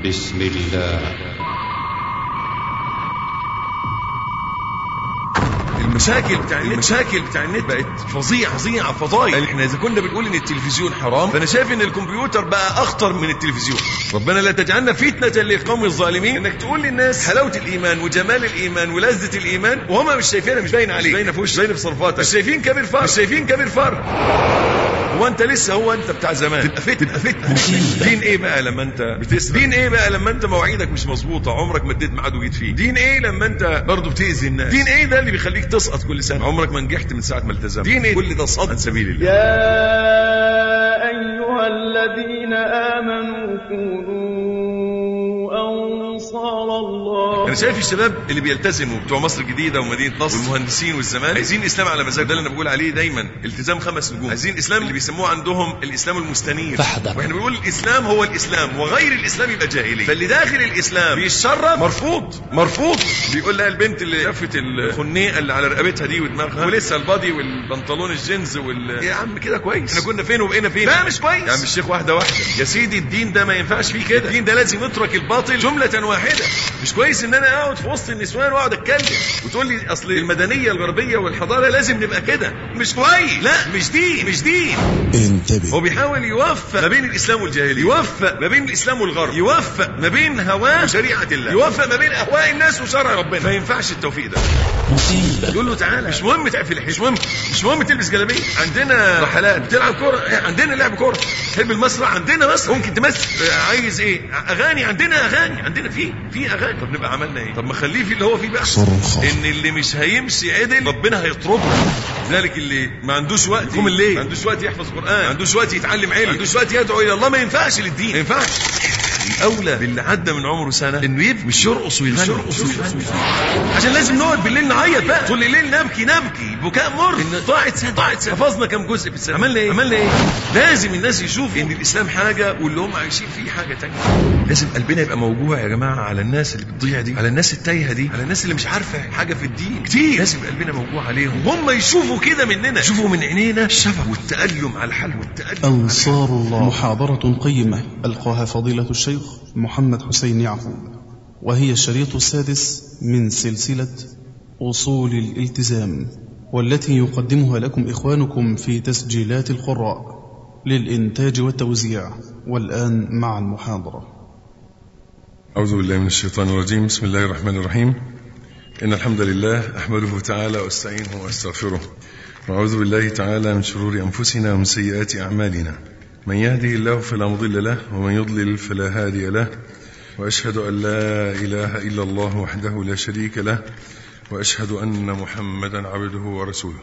بسم الله المشاكل بتاع النت المشاكل بتاع النت بقت فظيعه فظيعه فضايح احنا اذا كنا بنقول ان التلفزيون حرام فانا شايف ان الكمبيوتر بقى اخطر من التلفزيون ربنا لا تجعلنا فتنه للقوم الظالمين انك تقول للناس حلاوه الايمان وجمال الايمان ولذه الايمان وهم مش شايفينها مش باين عليك مش باينه في وش باينه في صرفاتك مش شايفين كبير فرق مش شايفين كبير فرق هو انت لسه هو انت بتاع زمان تبقى فتنه تبقى فتنه دين ايه بقى لما انت بتسرق دين ايه بقى لما انت مواعيدك مش مظبوطه عمرك ما اديت ميعاد وجيت فيه دين ايه لما انت برضه بتاذي الناس دين ايه ده اللي بيخليك تسقط كل سنه عمرك ما نجحت من ساعه ما التزمت دين ايه كل ده صد عن سبيل الله يا أيها الذين آمنوا كونوا أنصار الله انا شايف الشباب اللي بيلتزموا بتوع مصر الجديده ومدينه نصر والمهندسين والزمان عايزين اسلام على مزاج ده اللي انا بقول عليه دايما التزام خمس نجوم عايزين اسلام اللي بيسموه عندهم الاسلام المستنير فاحذر. واحنا بنقول الاسلام هو الاسلام وغير الاسلام يبقى جاهلي فاللي داخل الاسلام بيتشرب مرفوض مرفوض بيقول لها البنت اللي شافت الخنيقه اللي على رقبتها دي ودماغها ولسه البادي والبنطلون الجينز وال يا عم كده كويس احنا كنا فين وبقينا فين لا مش كويس يا عم الشيخ واحده واحده يا سيدي الدين ده ما ينفعش فيه كده الدين ده لازم يترك الباطل جمله واحده مش كويس ان انا اقعد في وسط النسوان واقعد اتكلم وتقول لي اصل المدنيه الغربيه والحضاره لازم نبقى كده مش كويس لا مش دين مش دين انتبه هو بيحاول يوفق ما بين الاسلام والجاهليه يوفق ما بين الاسلام والغرب يوفق ما بين هواه وشريعه الله يوفق ما بين اهواء الناس وشرع ربنا ما ينفعش التوفيق ده مصيبة يقول له تعالى مش مهم تقفل الحجاب مش مهم مش مهم تلبس جلابيه عندنا رحلات بتلعب كوره عندنا لعب كوره تحب المسرح عندنا مسرح ممكن تمثل آه، عايز ايه اغاني عندنا اغاني عندنا في في اغاني طب نبقى عملنا ايه طب ما خليه في اللي هو فيه بقى صرخة. ان اللي مش هيمشي عدل ربنا هيطرده ذلك اللي ما عندوش وقت يقوم الليل ما عندوش وقت يحفظ قران ما عندوش وقت يتعلم علم ما عندوش وقت يدعو الى الله ما ينفعش للدين ما ينفعش الاولى باللي عدى من عمره سنه انه يبكي مش يرقص ويغني يرقص ويغني عشان لازم نقعد بالليل نعيط بقى طول الليل نبكي نبكي بكاء مر ان ضاعت سنه ضاعت سنه حفظنا كم جزء في السنه عملنا ايه عملنا ايه لازم الناس يشوفوا ان الاسلام حاجه واللي هم عايشين فيه حاجه تانية لازم قلبنا يبقى موجوع يا جماعه على الناس اللي بتضيع دي على الناس التايهه دي على الناس اللي مش عارفه حاجه في الدين كتير لازم قلبنا موجوع عليهم هم يشوفوا كده مننا يشوفوا من عينينا الشفق والتألم على الحال والتألم أنصار الله محاضرة قيمة ألقاها فضيلة الشيخ محمد حسين يعقوب وهي الشريط السادس من سلسلة أصول الالتزام والتي يقدمها لكم إخوانكم في تسجيلات القراء للإنتاج والتوزيع والآن مع المحاضرة أعوذ بالله من الشيطان الرجيم بسم الله الرحمن الرحيم إن الحمد لله أحمده تعالى وأستعينه وأستغفره وأعوذ بالله تعالى من شرور أنفسنا ومن سيئات أعمالنا من يهده الله فلا مضل له ومن يضلل فلا هادي له وأشهد أن لا إله إلا الله وحده لا شريك له وأشهد أن محمدا عبده ورسوله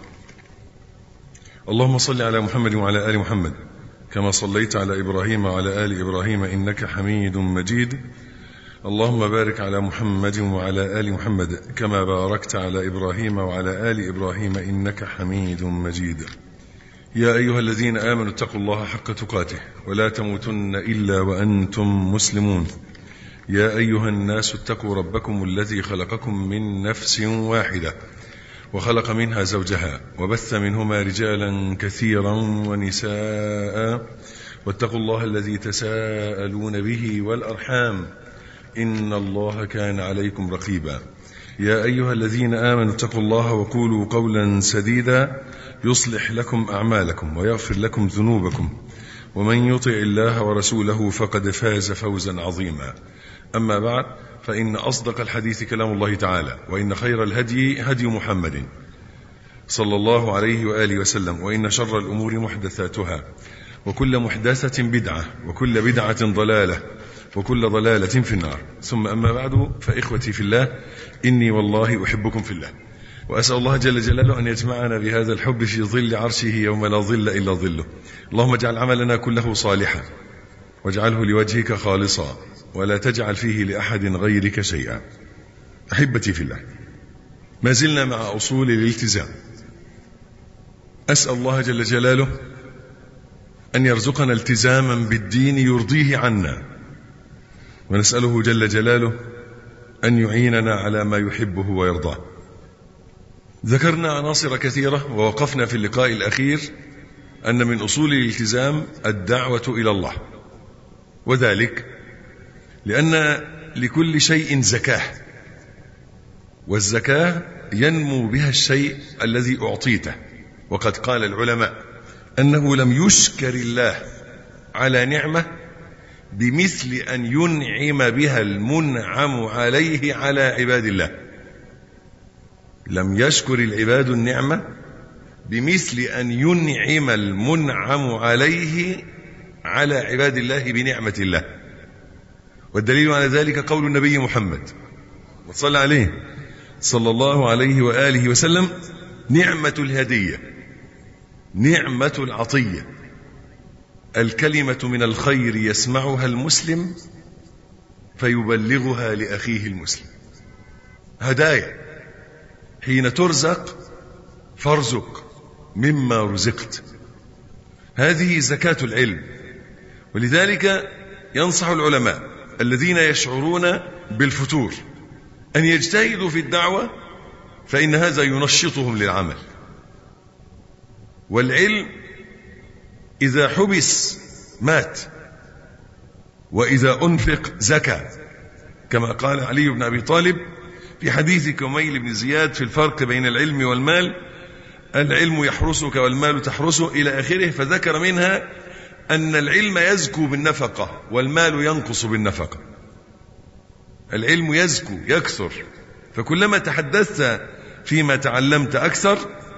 اللهم صل على محمد وعلى آل محمد كما صليت على إبراهيم وعلى آل إبراهيم إنك حميد مجيد اللهم بارك على محمد وعلى آل محمد كما باركت على إبراهيم وعلى آل إبراهيم إنك حميد مجيد يا أيها الذين آمنوا اتقوا الله حق تقاته ولا تموتن إلا وأنتم مسلمون يا أيها الناس اتقوا ربكم الذي خلقكم من نفس واحدة وخلق منها زوجها وبث منهما رجالا كثيرا ونساء واتقوا الله الذي تساءلون به والأرحام إن الله كان عليكم رقيبا يا أيها الذين آمنوا اتقوا الله وقولوا قولا سديدا يصلح لكم أعمالكم ويغفر لكم ذنوبكم ومن يطع الله ورسوله فقد فاز فوزا عظيما أما بعد فإن أصدق الحديث كلام الله تعالى وإن خير الهدي هدي محمد صلى الله عليه وآله وسلم وإن شر الأمور محدثاتها وكل محدثة بدعة وكل بدعة ضلالة وكل ضلالة في النار ثم أما بعد فإخوتي في الله إني والله أحبكم في الله وأسأل الله جل جلاله أن يجمعنا بهذا الحب في ظل عرشه يوم لا ظل إلا ظله اللهم اجعل عملنا كله صالحا واجعله لوجهك خالصا ولا تجعل فيه لأحد غيرك شيئا أحبتي في الله ما زلنا مع أصول الالتزام أسأل الله جل جلاله أن يرزقنا التزاما بالدين يرضيه عنا ونسأله جل جلاله أن يعيننا على ما يحبه ويرضاه ذكرنا عناصر كثيرة ووقفنا في اللقاء الأخير أن من أصول الالتزام الدعوة إلى الله وذلك لأن لكل شيء زكاة والزكاة ينمو بها الشيء الذي أعطيته وقد قال العلماء أنه لم يشكر الله على نعمة بمثل أن ينعم بها المنعم عليه على عباد الله لم يشكر العباد النعمة بمثل أن ينعم المنعم عليه على عباد الله بنعمة الله والدليل على ذلك قول النبي محمد وصلى عليه صلى الله عليه وآله وسلم نعمة الهدية نعمة العطية الكلمة من الخير يسمعها المسلم فيبلغها لأخيه المسلم هدايا حين ترزق فارزق مما رزقت هذه زكاة العلم ولذلك ينصح العلماء الذين يشعرون بالفتور أن يجتهدوا في الدعوة فإن هذا ينشطهم للعمل والعلم إذا حبس مات وإذا أنفق زكى كما قال علي بن أبي طالب في حديث كميل بن زياد في الفرق بين العلم والمال العلم يحرسك والمال تحرسه إلى آخره فذكر منها أن العلم يزكو بالنفقة والمال ينقص بالنفقة العلم يزكو يكثر فكلما تحدثت فيما تعلمت أكثر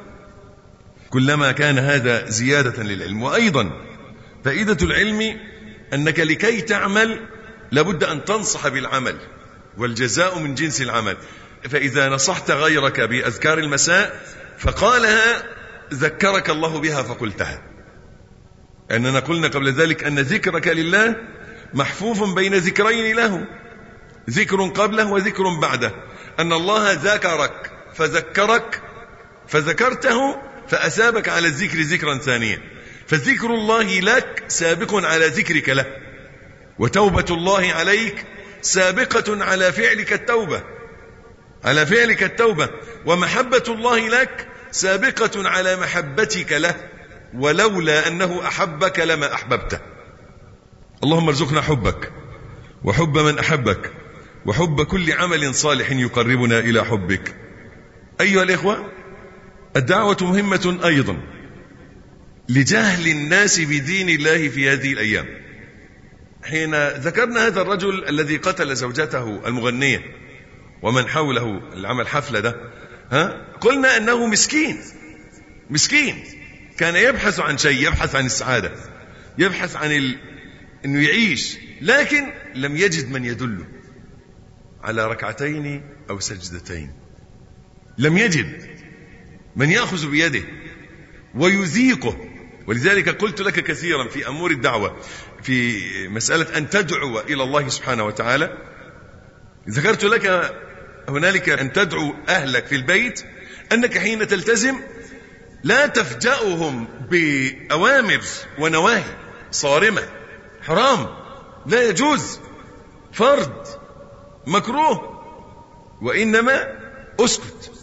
كلما كان هذا زيادة للعلم وأيضا فائدة العلم أنك لكي تعمل لابد أن تنصح بالعمل والجزاء من جنس العمل فإذا نصحت غيرك بأذكار المساء فقالها ذكرك الله بها فقلتها أننا قلنا قبل ذلك أن ذكرك لله محفوف بين ذكرين له ذكر قبله وذكر بعده أن الله ذكرك فذكرك فذكرته فأثابك على الذكر ذكرا ثانيا فذكر الله لك سابق على ذكرك له وتوبة الله عليك سابقة على فعلك التوبة على فعلك التوبة ومحبة الله لك سابقة على محبتك له ولولا أنه أحبك لما أحببته اللهم ارزقنا حبك وحب من أحبك وحب كل عمل صالح يقربنا إلى حبك أيها الإخوة الدعوة مهمة أيضا لجهل الناس بدين الله في هذه الأيام حين ذكرنا هذا الرجل الذي قتل زوجته المغنية ومن حوله العمل حفلة ده ها قلنا أنه مسكين مسكين كان يبحث عن شيء يبحث عن السعادة يبحث عن ال... أنه يعيش لكن لم يجد من يدله على ركعتين أو سجدتين لم يجد من يأخذ بيده ويذيقه ولذلك قلت لك كثيرا في أمور الدعوة في مسألة أن تدعو إلى الله سبحانه وتعالى ذكرت لك هنالك أن تدعو أهلك في البيت أنك حين تلتزم لا تفجأهم بأوامر ونواهي صارمة حرام لا يجوز فرض مكروه وإنما اسكت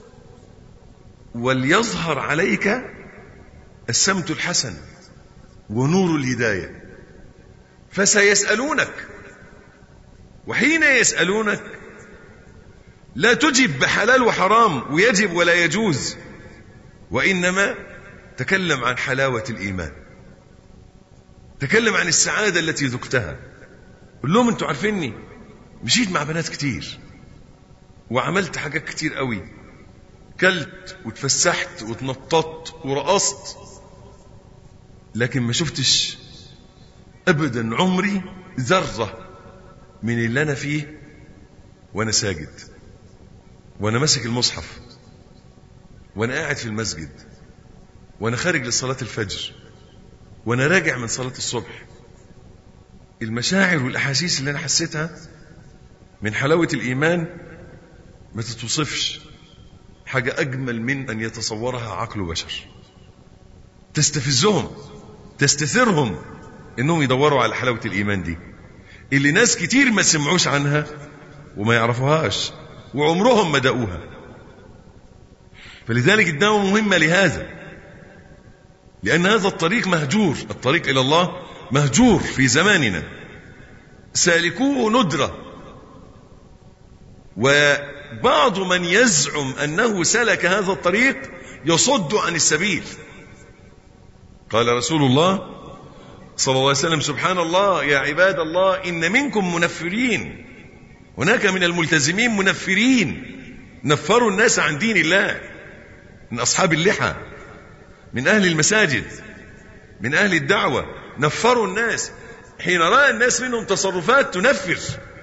وليظهر عليك السمت الحسن ونور الهداية فسيسألونك وحين يسألونك لا تجب بحلال وحرام ويجب ولا يجوز وإنما تكلم عن حلاوة الإيمان تكلم عن السعادة التي ذقتها قل لهم انتوا عارفيني مشيت مع بنات كتير وعملت حاجات كتير قوي كلت وتفسحت وتنططت ورقصت لكن ما شفتش ابدا عمري ذره من اللي انا فيه وانا ساجد وانا ماسك المصحف وانا قاعد في المسجد وانا خارج لصلاه الفجر وانا راجع من صلاه الصبح المشاعر والاحاسيس اللي انا حسيتها من حلاوه الايمان ما تتوصفش حاجه اجمل من ان يتصورها عقل بشر تستفزهم تستثيرهم انهم يدوروا على حلاوه الايمان دي اللي ناس كتير ما سمعوش عنها وما يعرفوهاش وعمرهم ما دقوها فلذلك الدعوة مهمة لهذا لأن هذا الطريق مهجور الطريق إلى الله مهجور في زماننا سالكوه ندرة وبعض من يزعم أنه سلك هذا الطريق يصد عن السبيل قال رسول الله صلى الله عليه وسلم سبحان الله يا عباد الله إن منكم منفرين هناك من الملتزمين منفرين نفروا الناس عن دين الله من أصحاب اللحى من أهل المساجد من أهل الدعوة نفروا الناس حين رأى الناس منهم تصرفات تنفر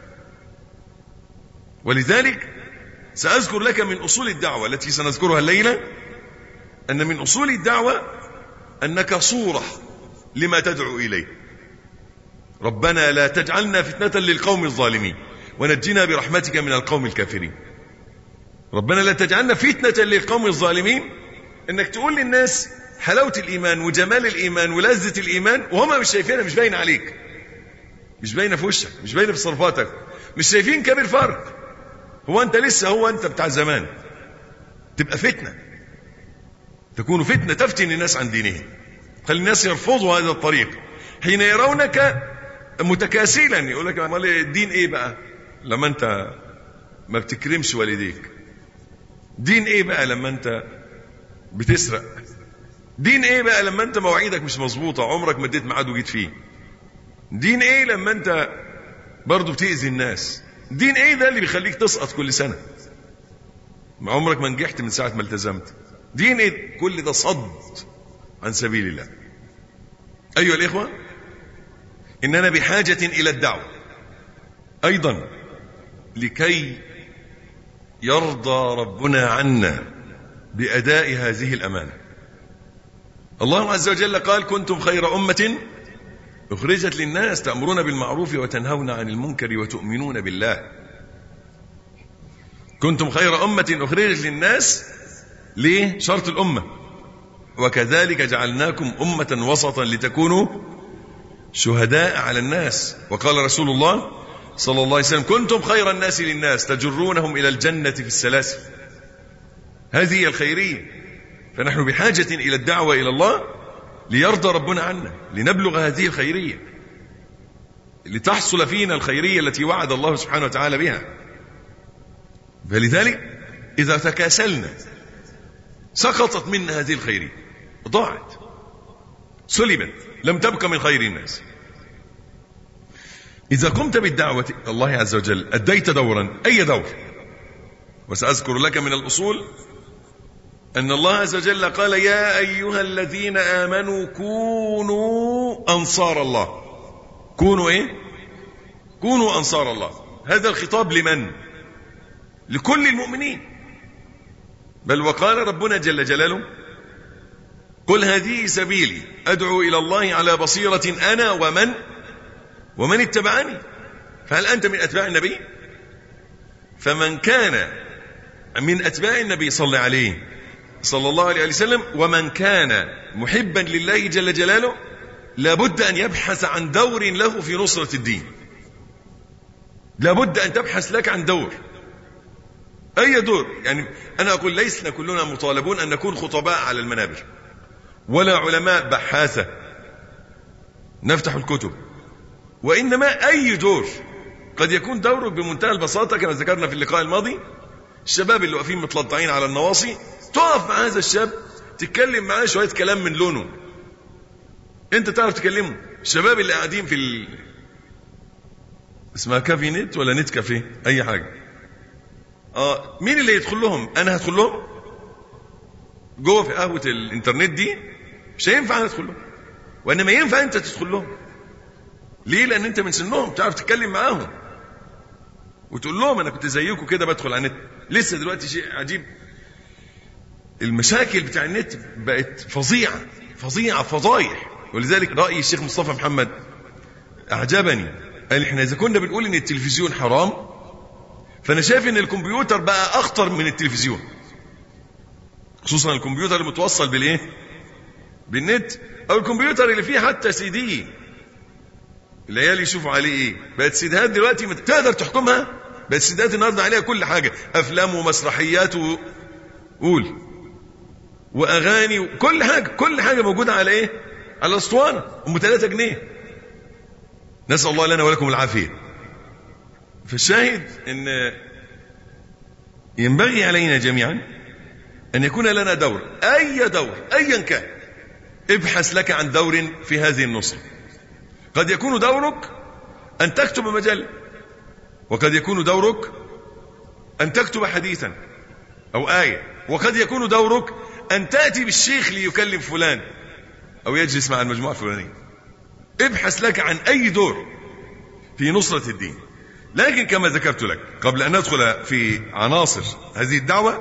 ولذلك سأذكر لك من أصول الدعوة التي سنذكرها الليلة أن من أصول الدعوة أنك صورة لما تدعو إليه ربنا لا تجعلنا فتنة للقوم الظالمين ونجنا برحمتك من القوم الكافرين ربنا لا تجعلنا فتنة للقوم الظالمين انك تقول للناس حلاوة الايمان وجمال الايمان ولذة الايمان وهم مش شايفينها مش باين عليك مش باينه في وشك مش باينه في تصرفاتك مش شايفين كام الفرق هو انت لسه هو انت بتاع زمان تبقى فتنة تكون فتنة تفتن الناس عن دينهم خلي الناس يرفضوا هذا الطريق حين يرونك متكاسلا يقول لك امال الدين ايه بقى لما انت ما بتكرمش والديك دين ايه بقى لما انت بتسرق دين ايه بقى لما انت مواعيدك مش مظبوطه عمرك ما اديت ميعاد وجيت فيه دين ايه لما انت برضه بتاذي الناس دين ايه ده اللي بيخليك تسقط كل سنه ما عمرك ما نجحت من ساعه ما التزمت دين ايه كل ده صد عن سبيل الله ايها الاخوه اننا بحاجه الى الدعوه ايضا لكي يرضى ربنا عنا باداء هذه الامانه الله عز وجل قال كنتم خير امه اخرجت للناس تامرون بالمعروف وتنهون عن المنكر وتؤمنون بالله كنتم خير امه اخرجت للناس ليه شرط الامه وكذلك جعلناكم امه وسطا لتكونوا شهداء على الناس وقال رسول الله صلى الله عليه وسلم كنتم خير الناس للناس تجرونهم إلى الجنة في السلاسل هذه هي الخيرية فنحن بحاجة إلى الدعوة إلى الله ليرضى ربنا عنا لنبلغ هذه الخيرية لتحصل فينا الخيرية التي وعد الله سبحانه وتعالى بها فلذلك إذا تكاسلنا سقطت منا هذه الخيرية ضاعت سلبت لم تبق من خير الناس إذا قمت بالدعوة الله عز وجل أديت دورا أي دور وسأذكر لك من الأصول أن الله عز وجل قال يا أيها الذين آمنوا كونوا أنصار الله كونوا إيه كونوا أنصار الله هذا الخطاب لمن لكل المؤمنين بل وقال ربنا جل جلاله قل هذه سبيلي أدعو إلى الله على بصيرة أنا ومن ومن اتبعني فهل أنت من أتباع النبي فمن كان من أتباع النبي صلى عليه صلى الله عليه وسلم ومن كان محبا لله جل جلاله لابد أن يبحث عن دور له في نصرة الدين لابد أن تبحث لك عن دور أي دور يعني أنا أقول ليسنا كلنا مطالبون أن نكون خطباء على المنابر ولا علماء بحاثة نفتح الكتب وإنما أي دور قد يكون دورك بمنتهى البساطة كما ذكرنا في اللقاء الماضي الشباب اللي واقفين متلطعين على النواصي تقف مع هذا الشاب تتكلم معاه شوية كلام من لونه انت تعرف تكلمه الشباب اللي قاعدين في ال... اسمها كافي نت ولا نت كافيه اي حاجة اه مين اللي يدخل لهم انا هدخل لهم جوه في قهوة الانترنت دي مش هينفع انا ادخل لهم وانما ينفع انت تدخل لهم ليه لان انت من سنهم تعرف تتكلم معاهم وتقول لهم انا كنت زيكم كده بدخل على النت لسه دلوقتي شيء عجيب المشاكل بتاع النت بقت فظيعه فظيعه فضايح ولذلك راي الشيخ مصطفى محمد اعجبني قال احنا اذا كنا بنقول ان التلفزيون حرام فانا شايف ان الكمبيوتر بقى اخطر من التلفزيون خصوصا الكمبيوتر المتوصل بالايه بالنت او الكمبيوتر اللي فيه حتى سي دي العيال يشوفوا عليه ايه بقت سيدات دلوقتي تقدر تحكمها بقت سيدات النهارده عليها كل حاجه افلام ومسرحيات و... قول واغاني وكل حاجه كل حاجه موجوده على ايه على اسطوانه ام 3 جنيه نسال الله لنا ولكم العافيه فالشاهد ان ينبغي علينا جميعا ان يكون لنا دور اي دور ايا كان ابحث لك عن دور في هذه النصرة قد يكون دورك ان تكتب مجلة وقد يكون دورك ان تكتب حديثا او آية وقد يكون دورك ان تأتي بالشيخ ليكلم فلان او يجلس مع المجموعة الفلانية ابحث لك عن اي دور في نصرة الدين لكن كما ذكرت لك قبل أن ندخل في عناصر هذه الدعوة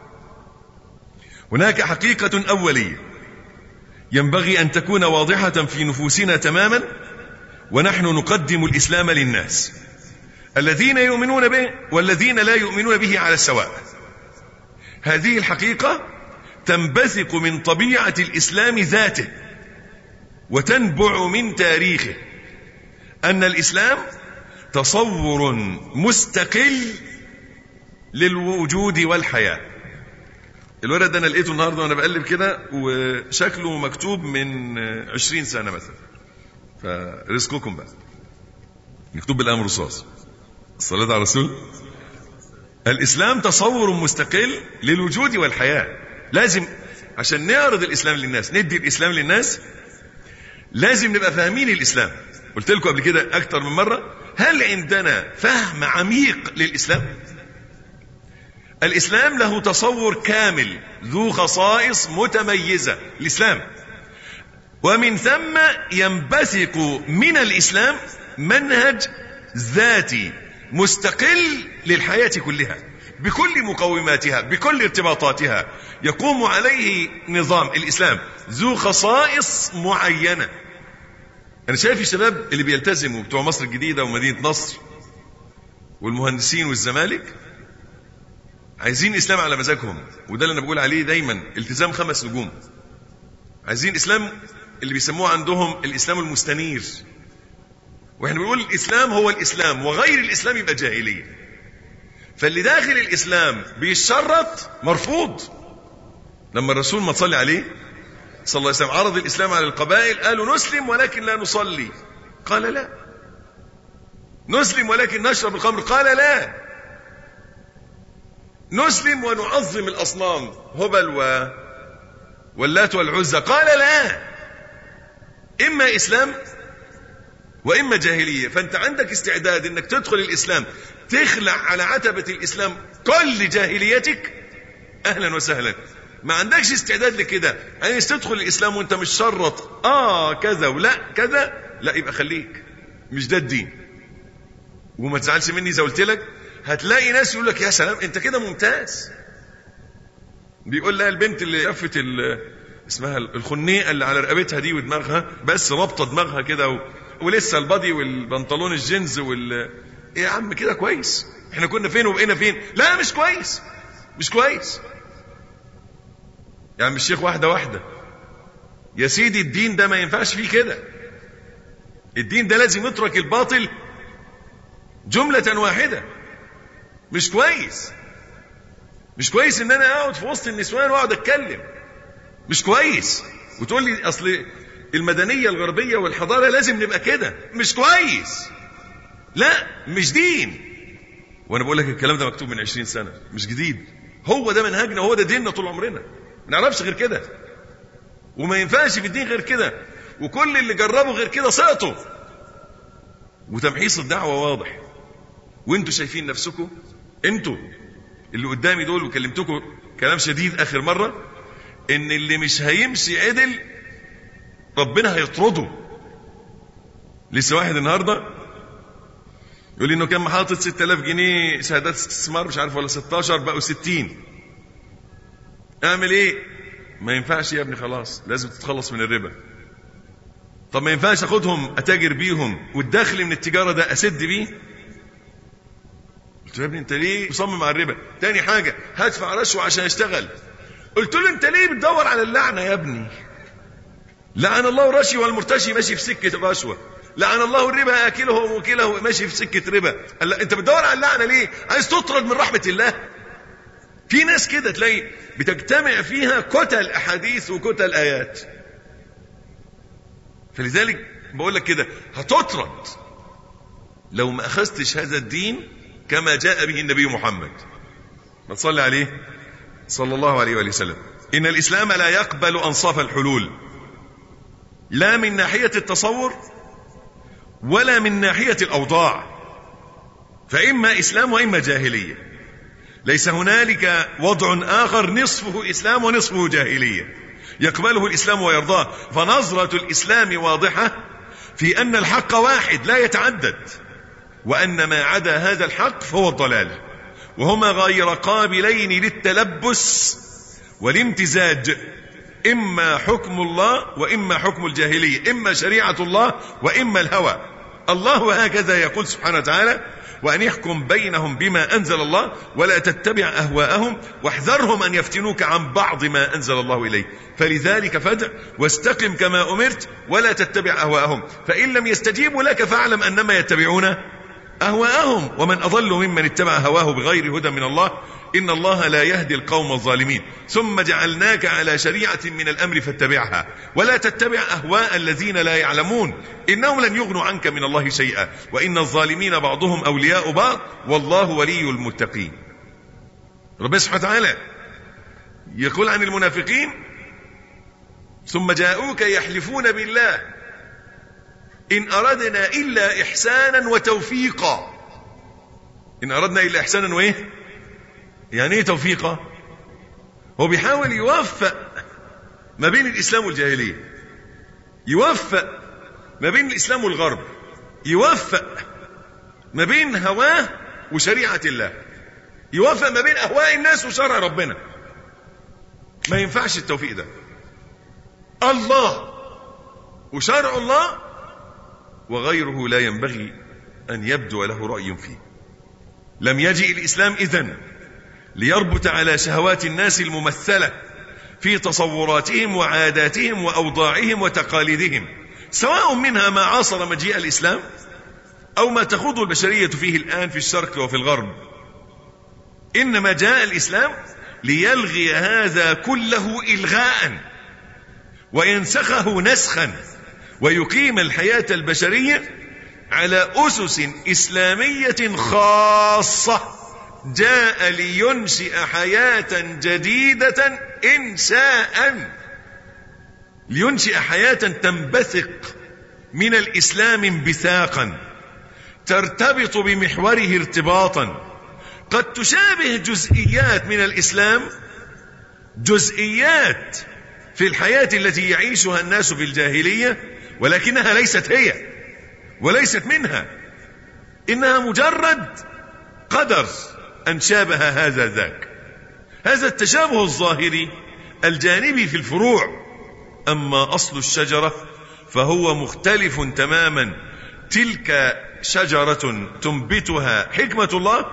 هناك حقيقة أولية ينبغي أن تكون واضحة في نفوسنا تماما ونحن نقدم الإسلام للناس الذين يؤمنون به والذين لا يؤمنون به على السواء هذه الحقيقة تنبثق من طبيعة الإسلام ذاته وتنبع من تاريخه أن الإسلام تصور مستقل للوجود والحياة الورق ده أنا لقيته النهاردة وأنا بقلب كده وشكله مكتوب من عشرين سنة مثلا فرزقكم بقى مكتوب بالأمر رصاص الصلاة على الرسول الإسلام تصور مستقل للوجود والحياة لازم عشان نعرض الإسلام للناس ندي الإسلام للناس لازم نبقى فاهمين الإسلام قلت لكم قبل كده أكتر من مرة هل عندنا فهم عميق للإسلام الإسلام له تصور كامل ذو خصائص متميزة الإسلام ومن ثم ينبثق من الإسلام منهج ذاتي مستقل للحياة كلها بكل مقوماتها بكل ارتباطاتها يقوم عليه نظام الإسلام ذو خصائص معينة أنا شايف الشباب اللي بيلتزموا بتوع مصر الجديدة ومدينة نصر والمهندسين والزمالك عايزين إسلام على مزاجهم وده اللي أنا بقول عليه دايما التزام خمس نجوم عايزين إسلام اللي بيسموه عندهم الإسلام المستنير واحنا بنقول الإسلام هو الإسلام وغير الإسلام يبقى جاهلية فاللي داخل الإسلام بيشرط مرفوض لما الرسول ما تصلي عليه صلى الله عليه وسلم عرض الإسلام على القبائل قالوا نسلم ولكن لا نصلي قال لا نسلم ولكن نشرب الخمر قال لا نسلم ونعظم الأصنام هبل و واللات والعزى قال لا إما إسلام وإما جاهلية فأنت عندك استعداد أنك تدخل الإسلام تخلع على عتبة الإسلام كل جاهليتك أهلا وسهلا ما عندكش استعداد لكده عايز تدخل الإسلام وأنت مش شرط آه كذا ولا كذا لا يبقى خليك مش ده الدين وما تزعلش مني إذا قلت لك هتلاقي ناس يقول لك يا سلام أنت كده ممتاز بيقول لها البنت اللي شافت اسمها الخنيقه اللي على رقبتها دي ودماغها بس رابطه دماغها كده و... ولسه البادي والبنطلون الجينز وال ايه يا عم كده كويس احنا كنا فين وبقينا فين لا مش كويس مش كويس يا عم الشيخ واحده واحده يا سيدي الدين ده ما ينفعش فيه كده الدين ده لازم يترك الباطل جملة واحدة مش كويس مش كويس ان انا اقعد في وسط النسوان واقعد اتكلم مش كويس وتقول لي اصل المدنية الغربية والحضارة لازم نبقى كده مش كويس لا مش دين وانا بقول لك الكلام ده مكتوب من عشرين سنة مش جديد هو ده منهجنا هو ده ديننا طول عمرنا ما نعرفش غير كده وما ينفعش في الدين غير كده وكل اللي جربوا غير كده سقطوا وتمحيص الدعوة واضح وانتوا شايفين نفسكم انتوا اللي قدامي دول وكلمتكم كلام شديد اخر مرة ان اللي مش هيمشي عدل ربنا هيطرده لسه واحد النهارده يقول لي انه كان محاطط 6000 جنيه شهادات استثمار مش عارف ولا 16 بقوا 60 اعمل ايه ما ينفعش يا ابني خلاص لازم تتخلص من الربا طب ما ينفعش اخدهم اتاجر بيهم والدخل من التجاره ده اسد بيه قلت له يا ابني انت ليه مصمم على الربا تاني حاجه هدفع رشوه عشان اشتغل قلت له انت ليه بتدور على اللعنه يا ابني لعن الله الرشي والمرتشي ماشي في سكه الرشوه لعن الله الربا اكله وموكله ماشي في سكه ربا قال انت بتدور على اللعنه ليه عايز تطرد من رحمه الله في ناس كده تلاقي بتجتمع فيها كتل احاديث وكتل ايات فلذلك بقول لك كده هتطرد لو ما أخذتش هذا الدين كما جاء به النبي محمد ما تصلي عليه صلى الله عليه وآله وسلم إن الإسلام لا يقبل أنصاف الحلول لا من ناحية التصور ولا من ناحية الأوضاع فإما إسلام وإما جاهلية ليس هنالك وضع آخر نصفه إسلام ونصفه جاهلية يقبله الإسلام ويرضاه فنظرة الإسلام واضحة في أن الحق واحد لا يتعدد وأن ما عدا هذا الحق فهو الضلال وهما غير قابلين للتلبس والامتزاج إما حكم الله وإما حكم الجاهلية إما شريعة الله وإما الهوى الله هكذا يقول سبحانه وتعالى وأن يحكم بينهم بما أنزل الله ولا تتبع أهواءهم واحذرهم أن يفتنوك عن بعض ما أنزل الله إليه فلذلك فدع واستقم كما أمرت ولا تتبع أهواءهم فإن لم يستجيبوا لك فاعلم أنما يتبعون أهواءهم ومن أضل ممن اتبع هواه بغير هدى من الله إن الله لا يهدي القوم الظالمين ثم جعلناك على شريعة من الأمر فاتبعها ولا تتبع أهواء الذين لا يعلمون إنهم لن يغنوا عنك من الله شيئا وإن الظالمين بعضهم أولياء بعض والله ولي المتقين ربنا سبحانه وتعالى يقول عن المنافقين ثم جاءوك يحلفون بالله إن أردنا إلا إحسانا وتوفيقا إن أردنا إلا إحسانا وإيه يعني إيه توفيقا هو بيحاول يوفق ما بين الإسلام والجاهلية يوفق ما بين الإسلام والغرب يوفق ما بين هواه وشريعة الله يوفق ما بين أهواء الناس وشرع ربنا ما ينفعش التوفيق ده الله وشرع الله وغيره لا ينبغي أن يبدو له رأي فيه لم يجئ الإسلام إذن ليربط على شهوات الناس الممثلة في تصوراتهم وعاداتهم وأوضاعهم وتقاليدهم سواء منها ما عاصر مجيء الإسلام أو ما تخوض البشرية فيه الآن في الشرق وفي الغرب إنما جاء الإسلام ليلغي هذا كله إلغاء وينسخه نسخا ويقيم الحياة البشرية على أسس إسلامية خاصة جاء لينشئ حياة جديدة إنشاء لينشئ حياة تنبثق من الإسلام انبثاقا ترتبط بمحوره ارتباطا قد تشابه جزئيات من الإسلام جزئيات في الحياة التي يعيشها الناس في الجاهلية ولكنها ليست هي وليست منها إنها مجرد قدر أن شابه هذا ذاك هذا التشابه الظاهري الجانبي في الفروع أما أصل الشجرة فهو مختلف تماما تلك شجرة تنبتها حكمة الله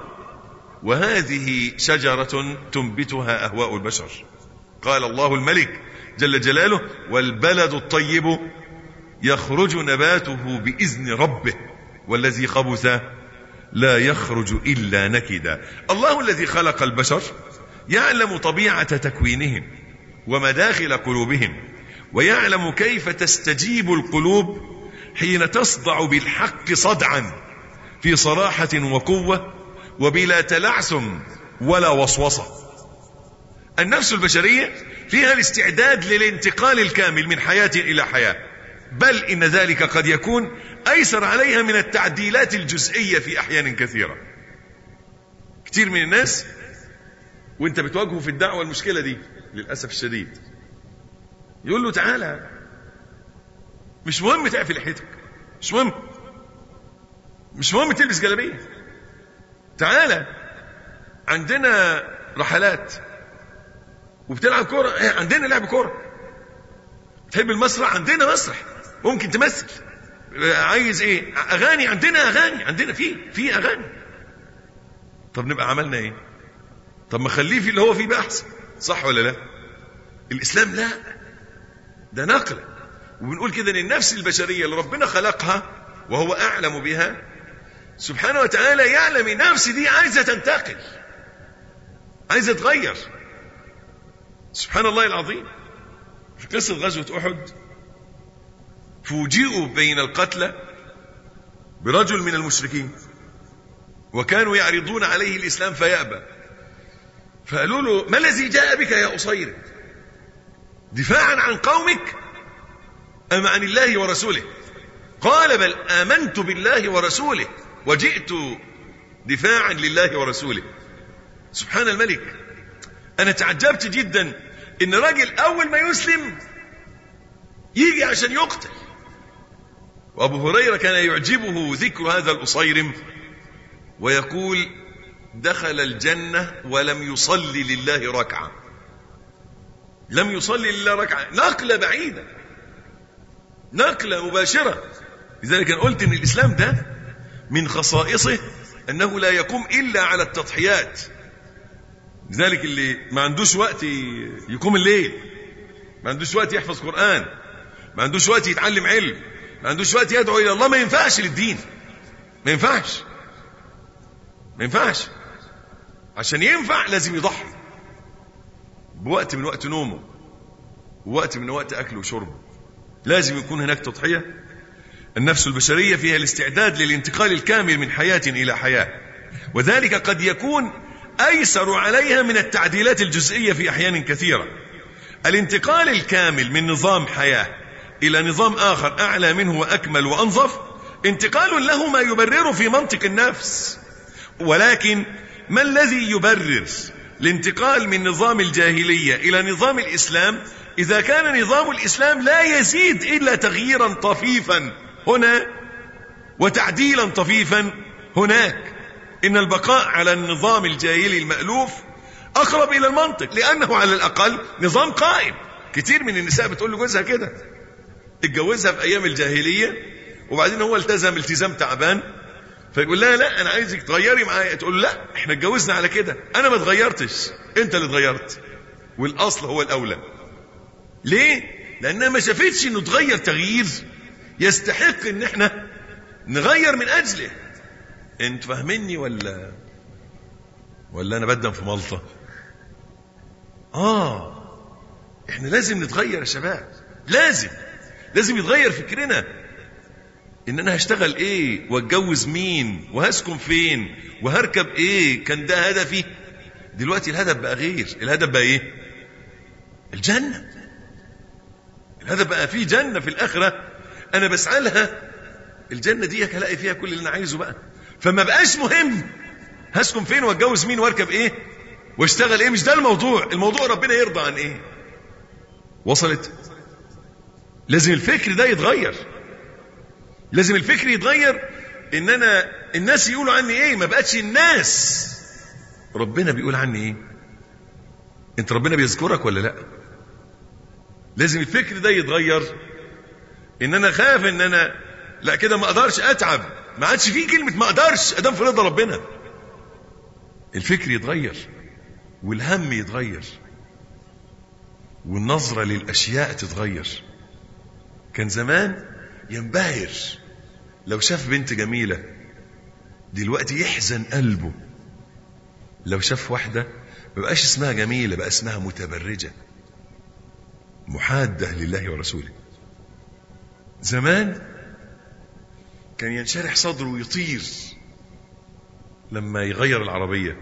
وهذه شجرة تنبتها أهواء البشر قال الله الملك جل جلاله والبلد الطيب يخرج نباته بإذن ربه والذي خبث لا يخرج إلا نكدا الله الذي خلق البشر يعلم طبيعة تكوينهم ومداخل قلوبهم ويعلم كيف تستجيب القلوب حين تصدع بالحق صدعا في صراحة وقوة وبلا تلعثم ولا وسوسة النفس البشرية فيها الاستعداد للانتقال الكامل من حياة إلى حياة بل إن ذلك قد يكون أيسر عليها من التعديلات الجزئية في أحيان كثيرة كتير من الناس وانت بتواجهه في الدعوة المشكلة دي للأسف الشديد يقول له تعالى مش مهم تعفي لحيتك مش مهم مش مهم تلبس جلابيه تعالى عندنا رحلات وبتلعب كوره عندنا لعب كوره تحب المسرح عندنا مسرح ممكن تمثل عايز ايه اغاني عندنا اغاني عندنا في في اغاني طب نبقى عملنا ايه طب ما خليه في اللي هو فيه بقى احسن صح ولا لا الاسلام لا ده نقل وبنقول كده ان النفس البشريه اللي ربنا خلقها وهو اعلم بها سبحانه وتعالى يعلم النفس دي عايزه تنتقل عايزه تغير سبحان الله العظيم في قصه غزوه احد فوجئوا بين القتلى برجل من المشركين وكانوا يعرضون عليه الإسلام فيأبى فقالوا له ما الذي جاء بك يا أصير دفاعا عن قومك أم عن الله ورسوله قال بل آمنت بالله ورسوله وجئت دفاعا لله ورسوله سبحان الملك أنا تعجبت جدا إن راجل أول ما يسلم يجي عشان يقتل وأبو هريرة كان يعجبه ذكر هذا الأصيرم ويقول دخل الجنة ولم يصلي لله ركعة لم يصلي لله ركعة نقلة بعيدة نقلة مباشرة لذلك أنا قلت إن الإسلام ده من خصائصه أنه لا يقوم إلا على التضحيات لذلك اللي ما عندوش وقت يقوم الليل ما عندوش وقت يحفظ قرآن ما عندوش وقت يتعلم علم ما عندوش وقت يدعو إلى الله ما ينفعش للدين ما ينفعش ما ينفعش عشان ينفع لازم يضحي بوقت من وقت نومه ووقت من وقت أكله وشربه لازم يكون هناك تضحية النفس البشرية فيها الاستعداد للانتقال الكامل من حياة إلى حياة وذلك قد يكون أيسر عليها من التعديلات الجزئية في أحيان كثيرة الانتقال الكامل من نظام حياة إلى نظام آخر أعلى منه وأكمل وأنظف انتقال له ما يبرره في منطق النفس ولكن ما الذي يبرر الانتقال من نظام الجاهلية إلى نظام الإسلام إذا كان نظام الإسلام لا يزيد إلا تغييرا طفيفا هنا وتعديلا طفيفا هناك إن البقاء على النظام الجاهلي المألوف أقرب إلى المنطق لأنه على الأقل نظام قائم كتير من النساء بتقول لجوزها كده اتجوزها في أيام الجاهلية وبعدين هو التزم التزام تعبان فيقول لها لا أنا عايزك تغيري معايا تقول له لا احنا اتجوزنا على كده أنا ما اتغيرتش أنت اللي اتغيرت والأصل هو الأولى ليه؟ لأنها ما شافتش إنه تغير تغيير يستحق إن احنا نغير من أجله انت فاهميني ولا ولا انا بدم في ملطة اه احنا لازم نتغير يا شباب لازم لازم يتغير فكرنا ان انا هشتغل ايه واتجوز مين وهسكن فين وهركب ايه كان ده هدفي دلوقتي الهدف بقى غير الهدف بقى ايه الجنة الهدف بقى فيه جنة في الآخرة أنا بسعى لها الجنة دي هلاقي فيها كل اللي أنا عايزه بقى فما بقاش مهم هسكن فين واتجوز مين واركب ايه واشتغل ايه مش ده الموضوع الموضوع ربنا يرضى عن ايه وصلت لازم الفكر ده يتغير لازم الفكر يتغير ان انا الناس يقولوا عني ايه ما بقتش الناس ربنا بيقول عني ايه انت ربنا بيذكرك ولا لا لازم الفكر ده يتغير ان انا خاف ان انا لا كده ما اقدرش اتعب ما عادش فيه كلمة ما اقدرش ادام في رضا ربنا الفكر يتغير والهم يتغير والنظرة للأشياء تتغير كان زمان ينبهر لو شاف بنت جميلة دلوقتي يحزن قلبه لو شاف واحدة ما بقاش اسمها جميلة بقى اسمها متبرجة محادة لله ورسوله زمان كان ينشرح صدره ويطير لما يغير العربية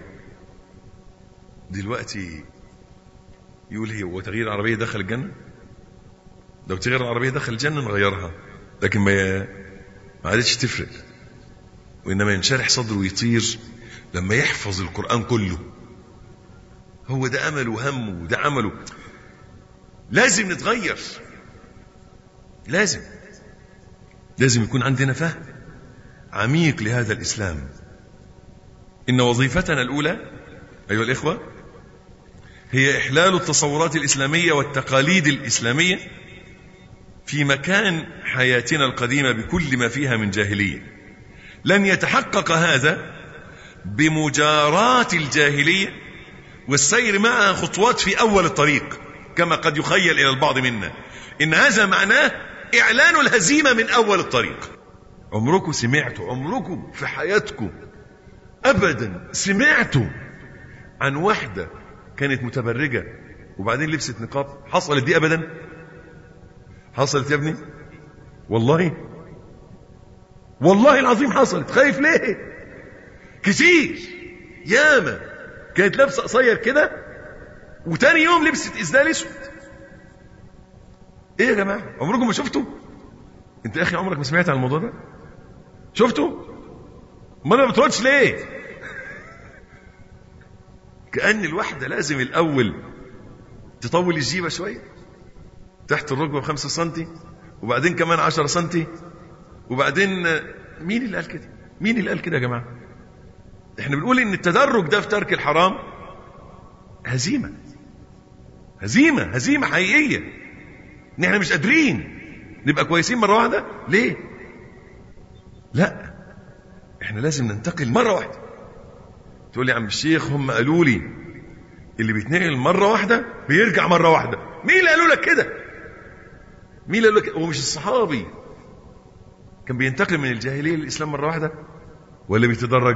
دلوقتي يقول هي وتغيير العربية دخل الجنة لو تغير العربية دخل الجنة نغيرها لكن ما ما عادتش تفرق وإنما ينشرح صدره ويطير لما يحفظ القرآن كله هو ده أمله وهمه وده عمله لازم نتغير لازم لازم يكون عندنا فهم عميق لهذا الإسلام إن وظيفتنا الأولى أيها الإخوة هي إحلال التصورات الإسلامية والتقاليد الإسلامية في مكان حياتنا القديمة بكل ما فيها من جاهلية لن يتحقق هذا بمجاراة الجاهلية والسير معها خطوات في أول الطريق كما قد يخيل إلى البعض منا إن هذا معناه إعلان الهزيمة من أول الطريق عمركم سمعتوا عمركم في حياتكم أبدا سمعتوا عن واحدة كانت متبرجة وبعدين لبست نقاب حصلت دي أبدا حصلت يا ابني والله والله العظيم حصلت خايف ليه كتير ياما كانت لابسه قصير كده وتاني يوم لبست اسدال اسود ايه يا جماعه عمركم ما شفتوا انت يا اخي عمرك ما سمعت عن الموضوع ده شفتوا ما انا ما بتردش ليه كأن الواحدة لازم الأول تطول الجيبة شوية تحت الركبة بخمسة سنتي وبعدين كمان عشرة سنتي وبعدين مين اللي قال كده مين اللي قال كده يا جماعة احنا بنقول ان التدرج ده في ترك الحرام هزيمة هزيمة هزيمة حقيقية ان احنا مش قادرين نبقى كويسين مرة واحدة ليه لا احنا لازم ننتقل مرة واحدة تقول لي يا عم الشيخ هم قالوا لي اللي بيتنقل مرة واحدة بيرجع مرة واحدة مين اللي قالوا لك كده مين اللي قالوا لك هو مش الصحابي كان بينتقل من الجاهلية للإسلام مرة واحدة ولا بيتدرج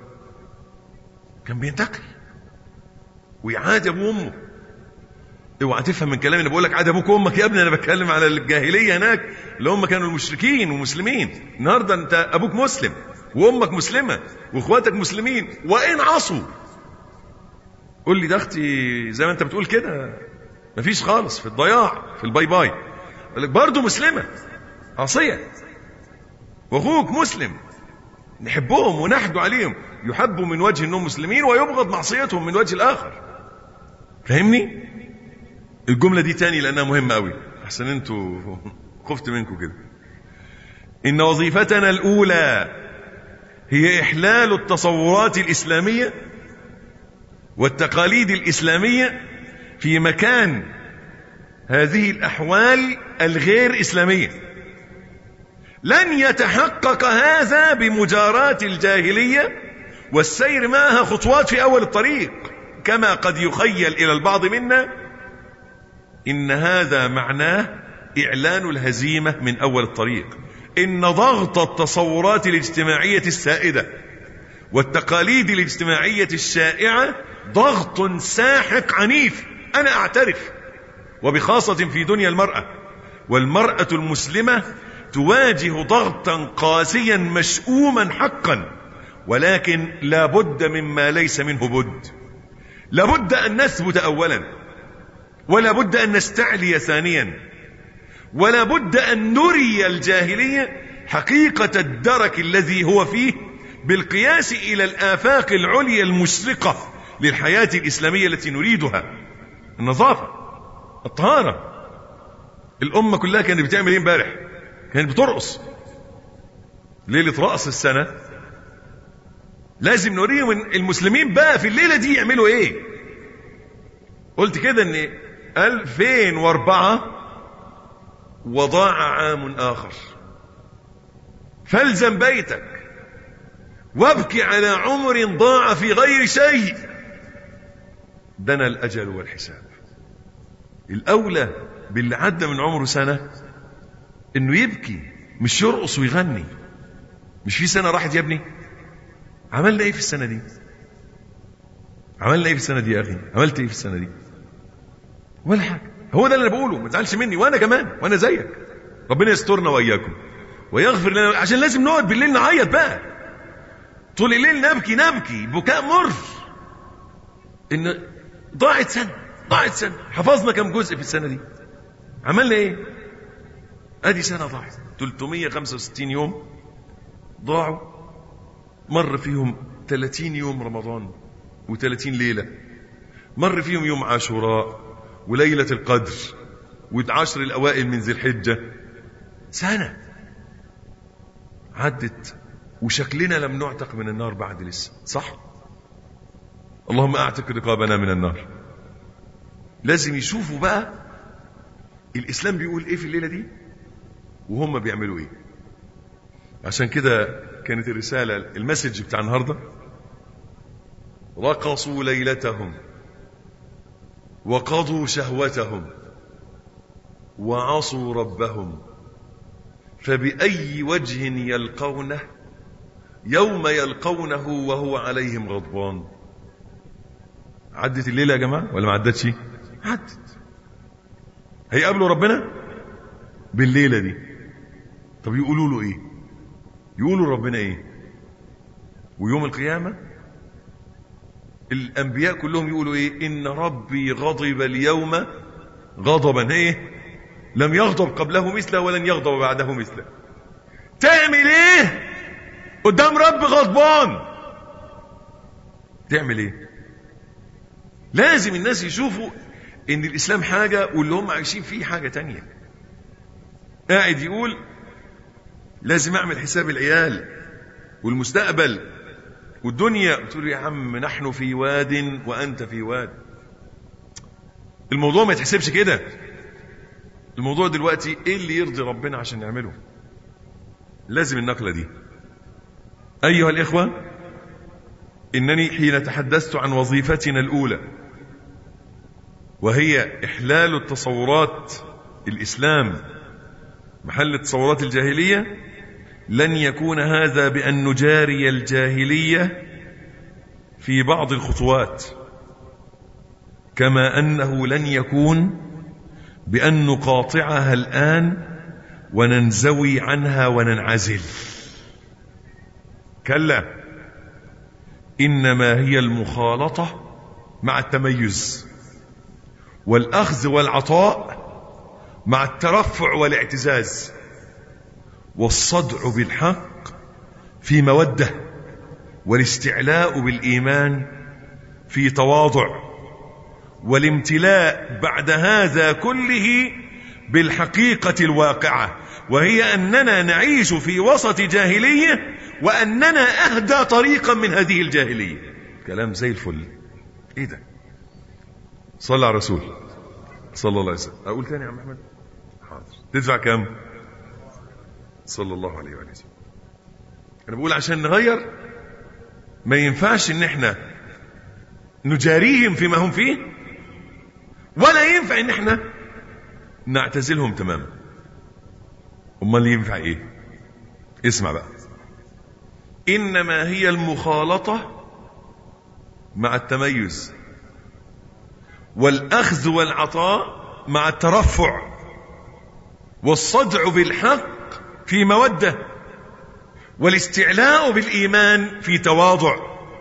كان بينتقل ويعاد ابوه وامه اوعى تفهم من كلامي انا بقول لك عاد ابوك وامك يا ابني انا بتكلم على الجاهليه هناك اللي هم كانوا المشركين ومسلمين النهارده انت ابوك مسلم وامك مسلمه واخواتك مسلمين وان عصوا قول لي ده اختي زي ما انت بتقول كده مفيش خالص في الضياع في الباي باي يقول لك برضه مسلمه عصيه واخوك مسلم نحبهم ونحدو عليهم يحبوا من وجه انهم مسلمين ويبغض معصيتهم من وجه الاخر فاهمني الجمله دي تاني لانها مهمه قوي احسن انتوا خفت منكم كده ان وظيفتنا الاولى هي احلال التصورات الاسلاميه والتقاليد الاسلاميه في مكان هذه الاحوال الغير اسلاميه لن يتحقق هذا بمجاراة الجاهلية والسير معها خطوات في أول الطريق كما قد يخيل إلى البعض منا إن هذا معناه إعلان الهزيمة من أول الطريق إن ضغط التصورات الاجتماعية السائدة والتقاليد الاجتماعية الشائعة ضغط ساحق عنيف أنا أعترف وبخاصة في دنيا المرأة والمرأة المسلمة تواجه ضغطا قاسيا مشؤوما حقا ولكن لا بد مما ليس منه بد لابد أن نثبت أولا ولا بد أن نستعلي ثانيا ولا بد أن نري الجاهلية حقيقة الدرك الذي هو فيه بالقياس إلى الآفاق العليا المشرقة للحياة الإسلامية التي نريدها النظافة الطهارة الأمة كلها كانت بتعمل إيه امبارح كانت بترقص ليلة رأس السنة لازم نوريهم المسلمين بقى في الليلة دي يعملوا ايه قلت كده ان 2004 وضاع عام آخر فالزم بيتك وابكي على عمر ضاع في غير شيء دنا الأجل والحساب الأولى باللي عدى من عمره سنة انه يبكي مش يرقص ويغني مش في سنة راحت يا ابني عملنا ايه في السنة دي عملنا ايه في السنة دي يا اخي عملت ايه في السنة دي ولا حاجة هو ده اللي انا بقوله ما تزعلش مني وانا كمان وانا زيك ربنا يسترنا واياكم ويغفر لنا عشان لازم نقعد بالليل نعيط بقى طول الليل نبكي نبكي بكاء مر ان ضاعت سنة ضاعت سنة حفظنا كم جزء في السنة دي عملنا ايه ادي سنة ضاعت 365 يوم ضاعوا مر فيهم 30 يوم رمضان و30 ليلة مر فيهم يوم عاشوراء وليلة القدر والعشر الأوائل من ذي الحجة سنة عدت وشكلنا لم نعتق من النار بعد لسه صح اللهم اعتق رقابنا من النار لازم يشوفوا بقى الإسلام بيقول إيه في الليلة دي وهم بيعملوا إيه عشان كده كانت الرسالة المسج بتاع النهاردة رقصوا ليلتهم وقضوا شهوتهم وعصوا ربهم فبأي وجه يلقونه يوم يلقونه وهو عليهم غضبان عدت الليلة يا جماعة ولا ما عدتش عدت هيقابلوا ربنا بالليلة دي طب يقولوا له ايه يقولوا ربنا ايه ويوم القيامة الأنبياء كلهم يقولوا ايه إن ربي غضب اليوم غضبا ايه لم يغضب قبله مثله ولن يغضب بعده مثله تعمل ايه قدام رب غضبان تعمل ايه لازم الناس يشوفوا ان الاسلام حاجة واللي هم عايشين فيه حاجة تانية قاعد يقول لازم اعمل حساب العيال والمستقبل والدنيا تقول يا عم نحن في واد وانت في واد الموضوع ما يتحسبش كده الموضوع دلوقتي ايه اللي يرضي ربنا عشان نعمله لازم النقلة دي ايها الاخوة انني حين تحدثت عن وظيفتنا الاولى وهي احلال التصورات الاسلام محل تصورات الجاهلية لن يكون هذا بأن نجاري الجاهلية في بعض الخطوات كما أنه لن يكون بأن نقاطعها الآن وننزوي عنها وننعزل كلا إنما هي المخالطة مع التميز والأخذ والعطاء مع الترفع والاعتزاز والصدع بالحق في مودة والاستعلاء بالإيمان في تواضع والامتلاء بعد هذا كله بالحقيقة الواقعة وهي أننا نعيش في وسط جاهلية وأننا أهدى طريقا من هذه الجاهلية كلام زي الفل إيه ده صلى على رسول صلى الله عليه وسلم أقول تاني يا عم أحمد حاضر تدفع كم صلى الله عليه وآله وسلم أنا بقول عشان نغير ما ينفعش إن إحنا نجاريهم فيما هم فيه ولا ينفع إن إحنا نعتزلهم تماما أمال ينفع إيه اسمع بقى إنما هي المخالطة مع التميز والأخذ والعطاء مع الترفع والصدع بالحق في مودة والاستعلاء بالإيمان في تواضع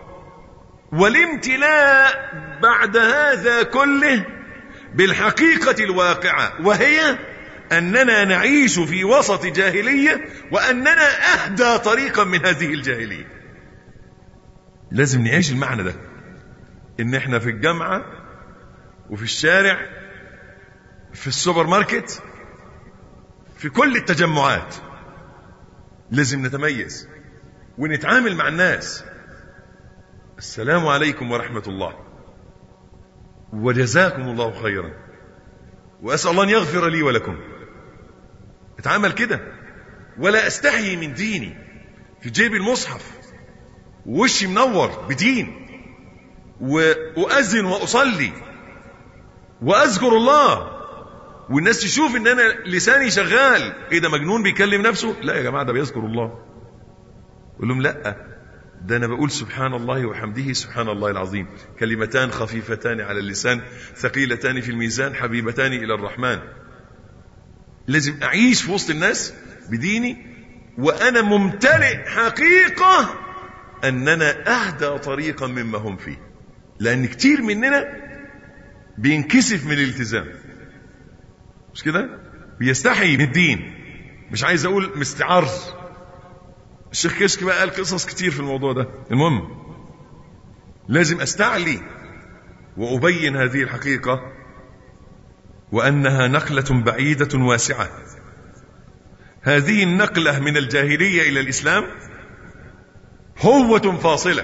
والامتلاء بعد هذا كله بالحقيقة الواقعة وهي أننا نعيش في وسط جاهلية وأننا أهدى طريقا من هذه الجاهلية لازم نعيش المعنى ده إن إحنا في الجامعة وفي الشارع في السوبر ماركت في كل التجمعات لازم نتميز ونتعامل مع الناس السلام عليكم ورحمة الله وجزاكم الله خيرا وأسأل الله أن يغفر لي ولكم اتعامل كده ولا أستحي من ديني في جيب المصحف ووشي منور بدين وأؤذن وأصلي وأذكر الله والناس تشوف ان انا لساني شغال ايه ده مجنون بيكلم نفسه لا يا جماعه ده بيذكر الله اقول لهم لا ده انا بقول سبحان الله وحمده سبحان الله العظيم كلمتان خفيفتان على اللسان ثقيلتان في الميزان حبيبتان الى الرحمن لازم اعيش في وسط الناس بديني وانا ممتلئ حقيقه اننا اهدى طريقا مما هم فيه لان كتير مننا بينكسف من الالتزام مش كده بيستحي من الدين مش عايز اقول مستعر الشيخ كشك بقى قال قصص كتير في الموضوع ده المهم لازم استعلي وابين هذه الحقيقه وانها نقله بعيده واسعه هذه النقله من الجاهليه الى الاسلام هوه فاصله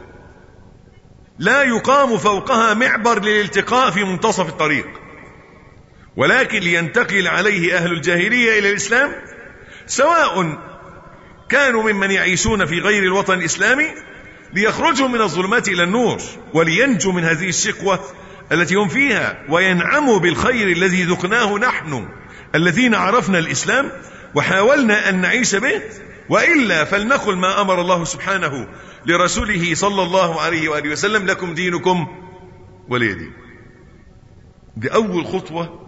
لا يقام فوقها معبر للالتقاء في منتصف الطريق ولكن لينتقل عليه أهل الجاهلية إلى الإسلام سواء كانوا ممن يعيشون في غير الوطن الإسلامي ليخرجوا من الظلمات إلى النور ولينجوا من هذه الشقوة التي هم فيها وينعموا بالخير الذي ذقناه نحن الذين عرفنا الإسلام وحاولنا أن نعيش به وإلا فلنقل ما أمر الله سبحانه لرسوله صلى الله عليه وآله وسلم لكم دينكم ولي دين دي أول خطوة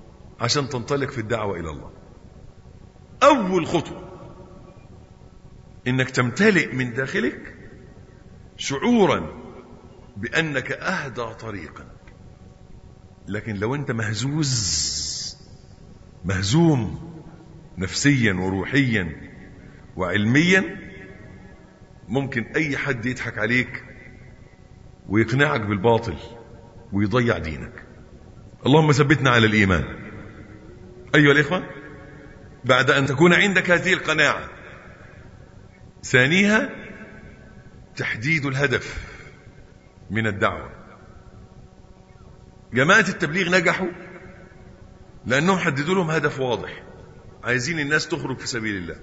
عشان تنطلق في الدعوة إلى الله أول خطوة انك تمتلئ من داخلك شعورا بانك اهدى طريقا لكن لو انت مهزوز مهزوم نفسيا وروحيا وعلميا ممكن اي حد يضحك عليك ويقنعك بالباطل ويضيع دينك اللهم ثبتنا على الايمان ايها الاخوه بعد ان تكون عندك هذه القناعه ثانيها تحديد الهدف من الدعوه جماعه التبليغ نجحوا لانهم حددوا لهم هدف واضح عايزين الناس تخرج في سبيل الله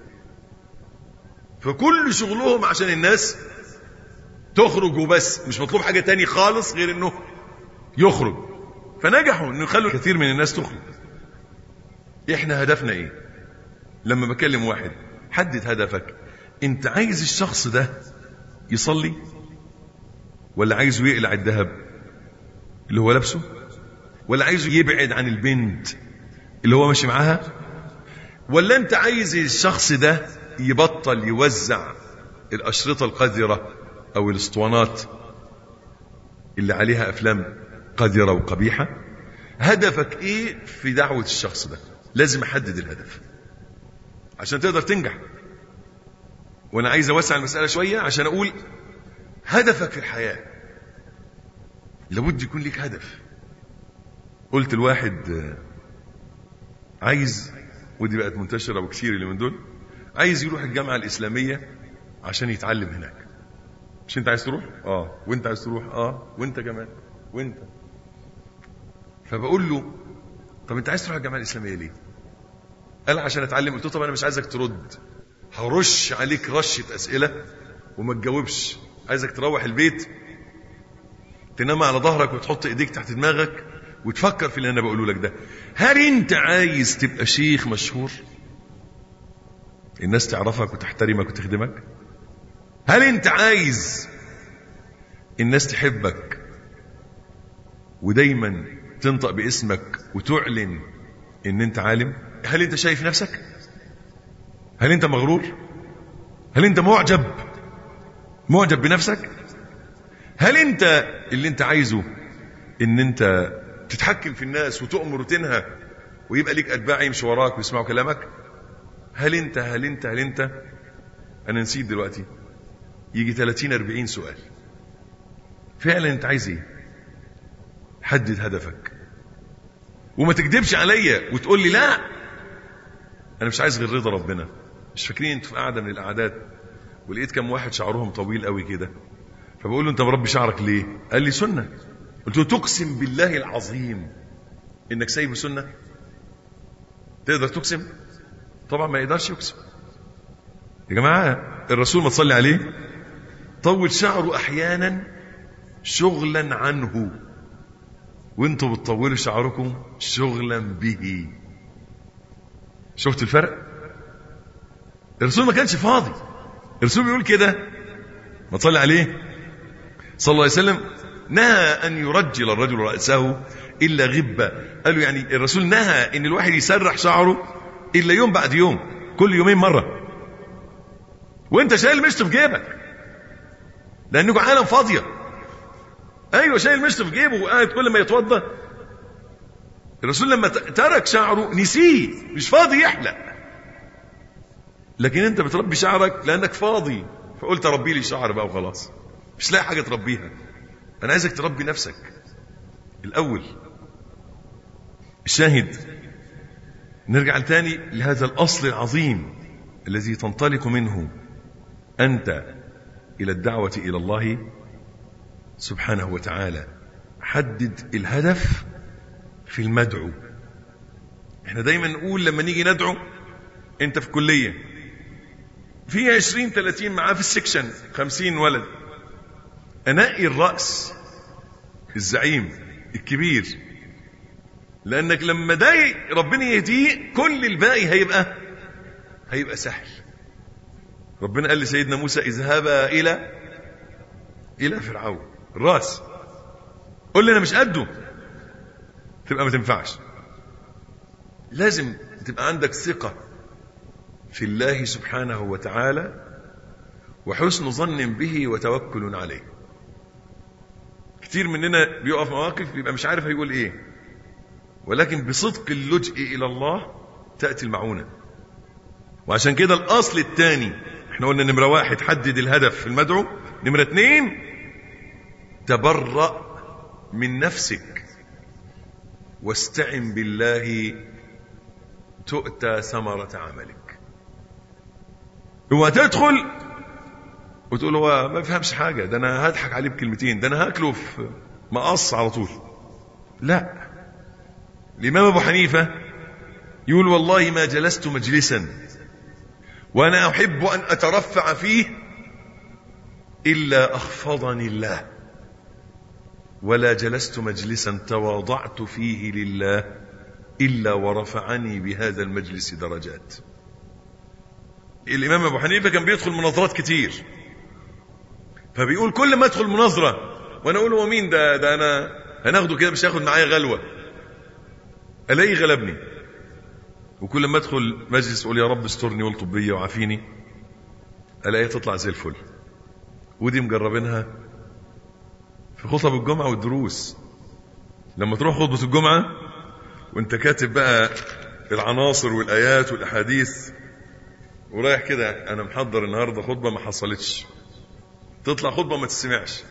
فكل شغلهم عشان الناس تخرج وبس مش مطلوب حاجة تاني خالص غير انه يخرج فنجحوا انه يخلوا كثير من الناس تخرج احنا هدفنا ايه لما بكلم واحد حدد هدفك انت عايز الشخص ده يصلي ولا عايزه يقلع الذهب اللي هو لابسه ولا عايزه يبعد عن البنت اللي هو ماشي معاها ولا انت عايز الشخص ده يبطل يوزع الاشرطه القذره او الاسطوانات اللي عليها افلام قذره وقبيحه هدفك ايه في دعوه الشخص ده لازم احدد الهدف عشان تقدر تنجح وانا عايز اوسع المساله شويه عشان اقول هدفك في الحياه لابد يكون لك هدف قلت الواحد عايز ودي بقت منتشره وكثير اللي من دول عايز يروح الجامعه الاسلاميه عشان يتعلم هناك مش انت عايز تروح اه وانت عايز تروح اه وانت كمان وانت فبقول له طب انت عايز تروح الجامعه الاسلاميه ليه قال عشان اتعلم قلت له طب انا مش عايزك ترد هرش عليك رشه اسئله وما تجاوبش عايزك تروح البيت تنام على ظهرك وتحط ايديك تحت دماغك وتفكر في اللي انا بقوله لك ده هل انت عايز تبقى شيخ مشهور الناس تعرفك وتحترمك وتخدمك هل انت عايز الناس تحبك ودايما تنطق باسمك وتعلن ان انت عالم هل انت شايف نفسك هل انت مغرور هل انت معجب معجب بنفسك هل انت اللي انت عايزه ان انت تتحكم في الناس وتؤمر وتنهى ويبقى ليك اتباع يمشي وراك ويسمعوا كلامك هل انت هل انت هل انت انا نسيت دلوقتي يجي 30 40 سؤال فعلا انت عايز ايه حدد هدفك وما تكذبش عليا وتقول لي لا انا مش عايز غير رضا ربنا مش فاكرين انتوا في قاعده من القعدات ولقيت كم واحد شعرهم طويل قوي كده فبقول له انت مربي شعرك ليه قال لي سنه قلت له تقسم بالله العظيم انك سايب سنه تقدر تقسم طبعا ما يقدرش يقسم يا جماعه الرسول ما تصلي عليه طول شعره احيانا شغلا عنه وانتوا بتطولوا شعركم شغلا به شفت الفرق الرسول ما كانش فاضي الرسول بيقول كده ما تصلي عليه صلى الله عليه وسلم نهى ان يرجل الرجل راسه الا غبه قالوا يعني الرسول نهى ان الواحد يسرح شعره الا يوم بعد يوم كل يومين مره وانت شايل مشط في جيبك لانكم عالم فاضيه ايوه شايل مشط في جيبه وقاعد كل ما يتوضا الرسول لما ترك شعره نسيه مش فاضي يحلق لكن انت بتربي شعرك لانك فاضي فقلت ربي لي شعر بقى وخلاص مش لاقي حاجه تربيها انا عايزك تربي نفسك الاول الشاهد نرجع تاني لهذا الاصل العظيم الذي تنطلق منه انت الى الدعوه الى الله سبحانه وتعالى حدد الهدف في المدعو احنا دايما نقول لما نيجي ندعو انت في كليه في عشرين ثلاثين معاه في السكشن خمسين ولد انقي الراس الزعيم الكبير لانك لما ده ربنا يهديه كل الباقي هيبقى هيبقى سهل ربنا قال لسيدنا موسى اذهبا الى الى فرعون الراس قول لي انا مش قده تبقى ما تنفعش لازم تبقى عندك ثقه في الله سبحانه وتعالى وحسن ظن به وتوكل عليه كتير مننا بيقف مواقف بيبقى مش عارف هيقول ايه ولكن بصدق اللجئ الى الله تاتي المعونه وعشان كده الاصل الثاني احنا قلنا نمره واحد حدد الهدف في المدعو نمره اثنين تبرأ من نفسك واستعن بالله تؤتى ثمرة عملك هو تدخل وتقول هو ما بيفهمش حاجة ده أنا هضحك عليه بكلمتين ده أنا هاكله في مقص على طول لا الإمام أبو حنيفة يقول والله ما جلست مجلسا وأنا أحب أن أترفع فيه إلا أخفضني الله ولا جلست مجلسا تواضعت فيه لله إلا ورفعني بهذا المجلس درجات الإمام أبو حنيفة كان بيدخل مناظرات كتير فبيقول كل ما أدخل مناظرة وأنا أقول هو مين ده ده أنا هناخده كده مش هياخد معايا غلوة ألاقيه غلبني وكل ما أدخل مجلس أقول يا رب استرني والطب بيا وعافيني ألاقيها تطلع زي الفل ودي مجربينها في خطب الجمعة والدروس لما تروح خطبة الجمعة وانت كاتب بقى العناصر والآيات والأحاديث ورايح كده أنا محضر النهاردة خطبة ما حصلتش تطلع خطبة ما تسمعش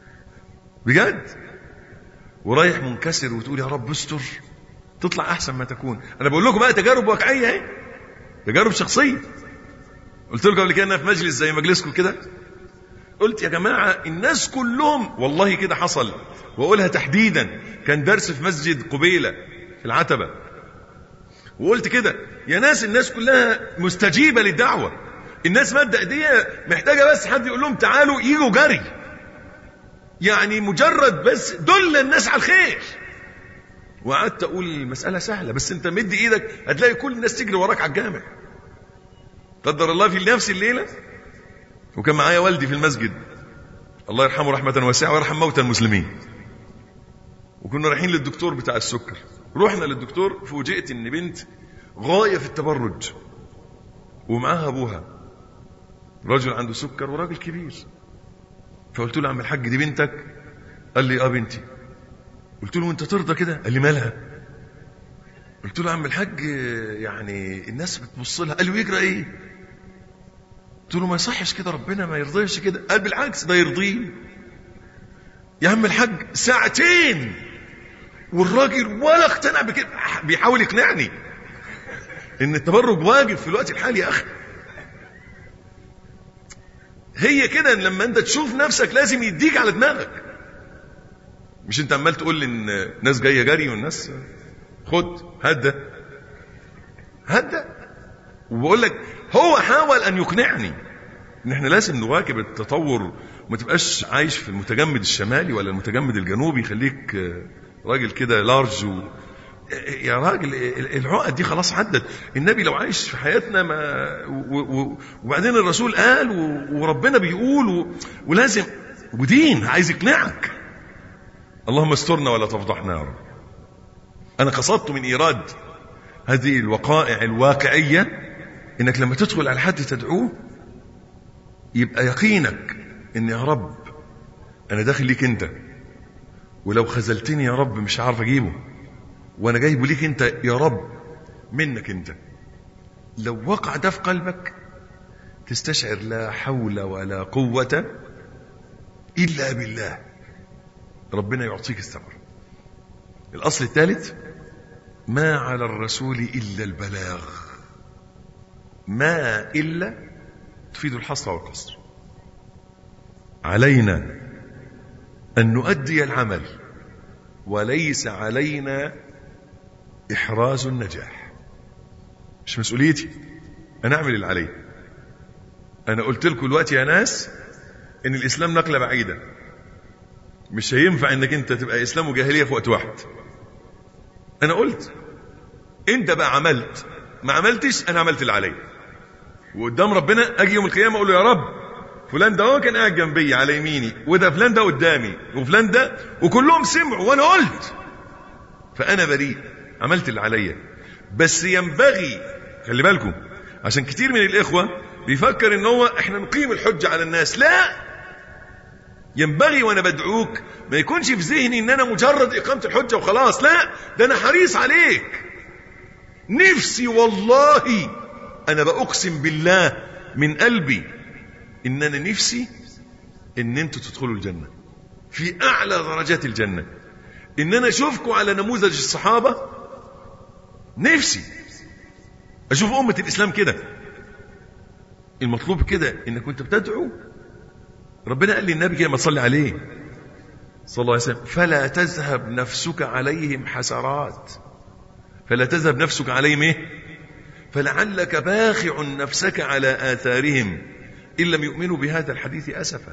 بجد ورايح منكسر وتقول يا رب استر تطلع أحسن ما تكون أنا بقول لكم بقى تجارب واقعية اهي تجارب شخصية قلت لكم قبل كده أنا في مجلس زي مجلسكم كده قلت يا جماعة الناس كلهم والله كده حصل وأقولها تحديدا كان درس في مسجد قبيلة في العتبة وقلت كده يا ناس الناس كلها مستجيبة للدعوة الناس مادة ايديها محتاجة بس حد يقول لهم تعالوا يجوا جري يعني مجرد بس دل الناس على الخير وقعدت اقول المسألة سهلة بس انت مد ايدك هتلاقي كل الناس تجري وراك على الجامع قدر الله في نفس الليلة وكان معايا والدي في المسجد الله يرحمه رحمة واسعة ويرحم موتى المسلمين وكنا رايحين للدكتور بتاع السكر رحنا للدكتور فوجئت ان بنت غاية في التبرج ومعاها ابوها رجل عنده سكر وراجل كبير فقلت له عم الحاج دي بنتك قال لي اه بنتي قلت له انت ترضى كده قال لي مالها قلت له عم الحاج يعني الناس بتبص لها قال له يجرى ايه قلت له ما يصحش كده ربنا ما يرضيش كده قال بالعكس ده يرضيه يا عم الحاج ساعتين والراجل ولا اقتنع بكده بيحاول يقنعني ان التبرج واجب في الوقت الحالي يا اخي هي كده لما انت تشوف نفسك لازم يديك على دماغك مش انت عمال تقول ان ناس جايه جري والناس خد هدى هدى وبقول لك هو حاول ان يقنعني ان احنا لازم نواكب التطور وما تبقاش عايش في المتجمد الشمالي ولا المتجمد الجنوبي خليك راجل كده لارج و... يا راجل العقد دي خلاص عدت النبي لو عايش في حياتنا ما و... و... وبعدين الرسول قال و... وربنا بيقول و... ولازم ودين عايز يقنعك اللهم استرنا ولا تفضحنا يا رب انا قصدت من ايراد هذه الوقائع الواقعيه انك لما تدخل على حد تدعوه يبقى يقينك ان يا رب انا داخل ليك انت ولو خذلتني يا رب مش عارف اجيبه وانا جايبه ليك انت يا رب منك انت لو وقع ده في قلبك تستشعر لا حول ولا قوة إلا بالله ربنا يعطيك الثمر الأصل الثالث ما على الرسول إلا البلاغ ما إلا تفيد الحصر والقصر علينا أن نؤدي العمل وليس علينا إحراز النجاح مش مسؤوليتي أنا أعمل اللي علي أنا قلت لكم دلوقتي يا ناس إن الإسلام نقلة بعيدة مش هينفع إنك أنت تبقى إسلام وجاهلية في وقت واحد أنا قلت أنت بقى عملت ما عملتش أنا عملت اللي علي وقدام ربنا أجي يوم القيامة أقول له يا رب فلان ده هو كان قاعد جنبي على يميني وده فلان ده قدامي وفلان ده وكلهم سمعوا وانا قلت فانا بريء عملت اللي عليا بس ينبغي خلي بالكم عشان كتير من الاخوه بيفكر ان هو احنا نقيم الحجة على الناس لا ينبغي وانا بدعوك ما يكونش في ذهني ان انا مجرد اقامة الحجة وخلاص لا ده انا حريص عليك نفسي والله انا بأقسم بالله من قلبي ان انا نفسي ان انتوا تدخلوا الجنة في اعلى درجات الجنة ان انا اشوفكم على نموذج الصحابة نفسي اشوف امة الاسلام كده المطلوب كده انك كنت بتدعو ربنا قال للنبي كده ما تصلي عليه صلى الله عليه وسلم فلا تذهب نفسك عليهم حسرات فلا تذهب نفسك عليهم ايه فلعلك باخع نفسك على آثارهم إن لم يؤمنوا بهذا الحديث أسفا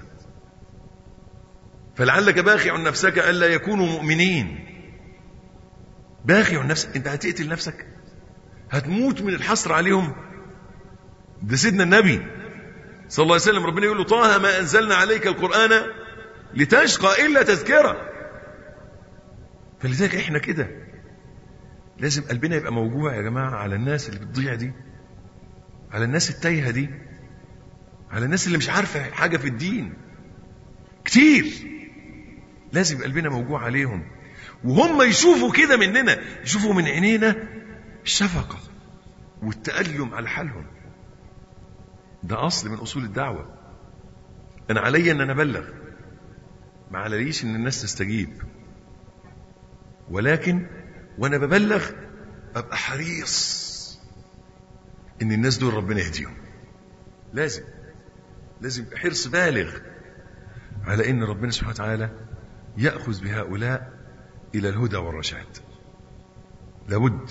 فلعلك باخع نفسك ألا يكونوا مؤمنين باخع نفسك أنت هتقتل نفسك هتموت من الحسر عليهم ده سيدنا النبي صلى الله عليه وسلم ربنا يقول له طه ما أنزلنا عليك القرآن لتشقى إلا تذكرة فلذلك احنا كده لازم قلبنا يبقى موجوع يا جماعة على الناس اللي بتضيع دي على الناس التايهة دي على الناس اللي مش عارفة حاجة في الدين كتير لازم قلبنا موجوع عليهم وهم يشوفوا كده مننا يشوفوا من عينينا الشفقة والتألم على حالهم ده أصل من أصول الدعوة أنا علي أن أنا أبلغ ما عليش أن الناس تستجيب ولكن وأنا ببلغ أبقى حريص أن الناس دول ربنا يهديهم لازم لازم يبقى حرص بالغ على أن ربنا سبحانه وتعالى يأخذ بهؤلاء إلى الهدى والرشاد لابد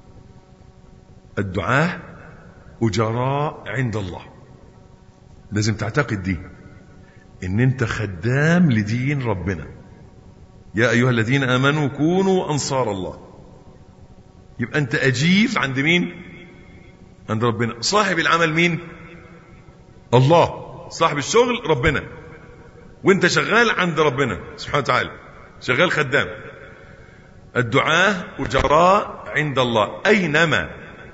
الدعاة أجراء عند الله لازم تعتقد دي ان انت خدام لدين ربنا يا ايها الذين امنوا كونوا انصار الله يبقى انت اجير عند مين عند ربنا صاحب العمل مين الله صاحب الشغل ربنا وانت شغال عند ربنا سبحانه وتعالى شغال خدام الدعاة أجراء عند الله أينما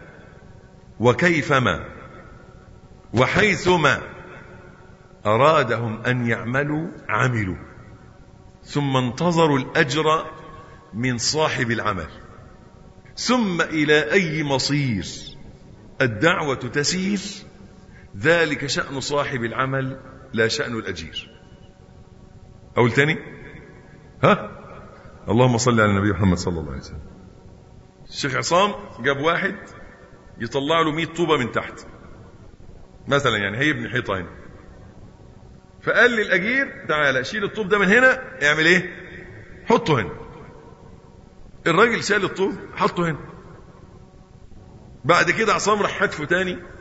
وكيفما وحيثما أرادهم أن يعملوا عملوا ثم انتظروا الأجر من صاحب العمل ثم إلى أي مصير الدعوة تسير ذلك شأن صاحب العمل لا شأن الأجير أقول تاني ها اللهم صل على النبي محمد صلى الله عليه وسلم الشيخ عصام جاب واحد يطلع له 100 طوبة من تحت مثلا يعني هيبني حيطة هنا فقال للأجير تعالى شيل الطوب ده من هنا اعمل ايه حطه هنا الراجل شال الطوب حطه هنا بعد كده عصام راح حدفه تاني